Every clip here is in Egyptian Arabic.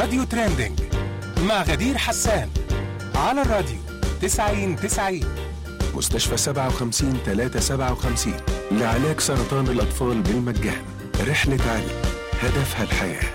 راديو ترندنج مع غدير حسان على الراديو 90 90 مستشفى 57 357 لعلاج سرطان الأطفال بالمجان رحلة علي هدفها الحياه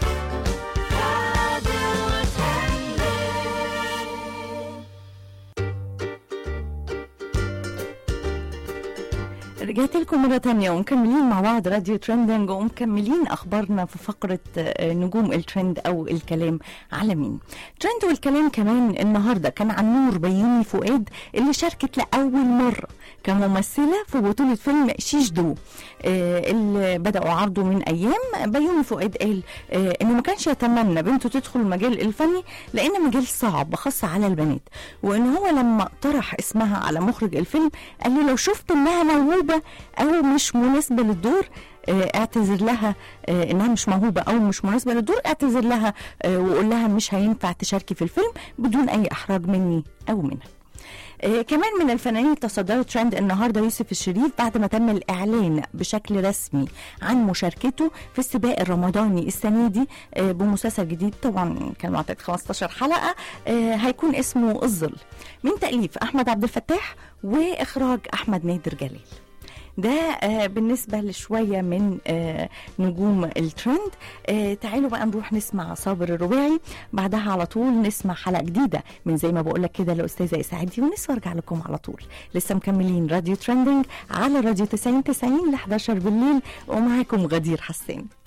رجعت لكم مرة تانية ومكملين مع بعض راديو ترندنج ومكملين أخبارنا في فقرة آه، نجوم الترند أو الكلام على مين ترند والكلام كمان النهاردة كان عن نور بيومي فؤاد اللي شاركت لأول مرة كممثلة في بطولة فيلم شيشدو آه، اللي بدأوا عرضه من أيام بيومي فؤاد قال آه، إنه ما كانش يتمنى بنته تدخل المجال الفني لأن مجال صعب خاصة على البنات وإن هو لما طرح اسمها على مخرج الفيلم قال له لو شفت إنها موهوبة أو مش مناسبة للدور آه، اعتذر لها آه، انها مش موهوبه او مش مناسبه للدور اعتذر لها آه، وقول لها مش هينفع تشاركي في الفيلم بدون اي احراج مني او منها آه، كمان من الفنانين اللي تصدروا ترند النهارده يوسف الشريف بعد ما تم الاعلان بشكل رسمي عن مشاركته في السباق الرمضاني السنه دي آه، بمسلسل جديد طبعا كان معتاد 15 حلقه آه، هيكون اسمه الظل من تاليف احمد عبد الفتاح واخراج احمد نادر جلال ده آه بالنسبة لشوية من آه نجوم الترند آه تعالوا بقى نروح نسمع صابر الرباعي بعدها على طول نسمع حلقة جديدة من زي ما بقول لك كده الأستاذة إسعادي ونسمع ارجع لكم على طول لسه مكملين راديو ترندنج على راديو 90 90 ل 11 بالليل ومعاكم غدير حسان